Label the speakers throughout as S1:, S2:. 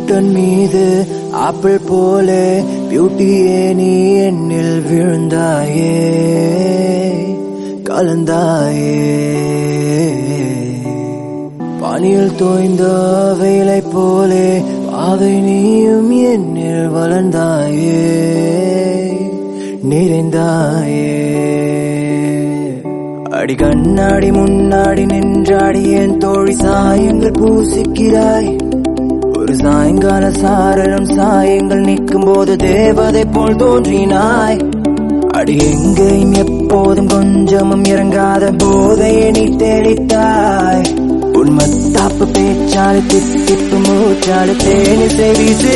S1: Newton மீது apple போல பியூட்டியே நீ என்னில் விழுந்தாயே கலந்தாயே பனியில் தோய்ந்த வெயிலை போலே பாவை நீயும் என்னில் வளர்ந்தாயே நிறைந்தாயே அடி கண்ணாடி முன்னாடி நின்றாடி என் தோழி சாயங்கள் பூசிக்கிறாய் ஒரு சாயங்கால சாரலும் சாயங்கள் நிற்கும் போது தேவதை போல் தோன்றினாய் அடி எங்கேயும் எப்போதும் கொஞ்சமும் இறங்காத போதையை நீ தேடித்தாய் உண்மை தாப்பு பேச்சாலு தித்திப்பு மூச்சாலு தேனிசை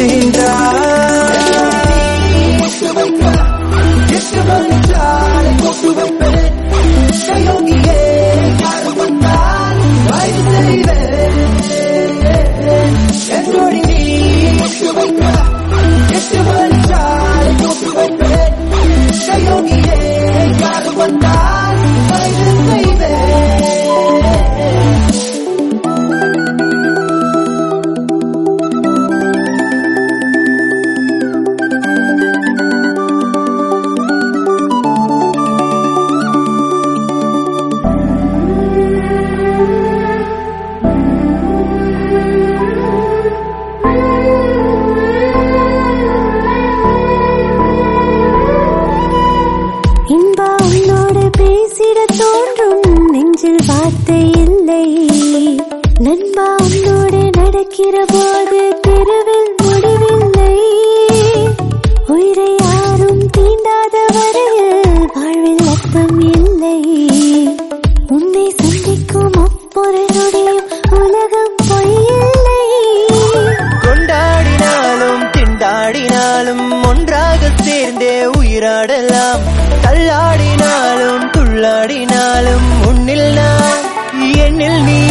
S2: இன்பா உன்னோடு பேசிட தோன்றும் நெஞ்சில் வார்த்தை இல்லை நண்பா உன்னோடு நடக்கிற போது தெருவில் முடிவில்லை உயிரை யாரும் தீண்டாத வரையில் வாழ்வில் அர்த்தம் இல்லை உன்னை சந்திக்கும் அப்பொரு நொடியும் உலகம் பொய்யில்லை
S1: கொண்டாடினாலும் திண்டாடினாலும் ஒன்றாக சேர்ந்தே உயிராடலாம் தள்ளாடினாலும் துள்ளாடினாலும் உன்னில் நான் என்னில் நீ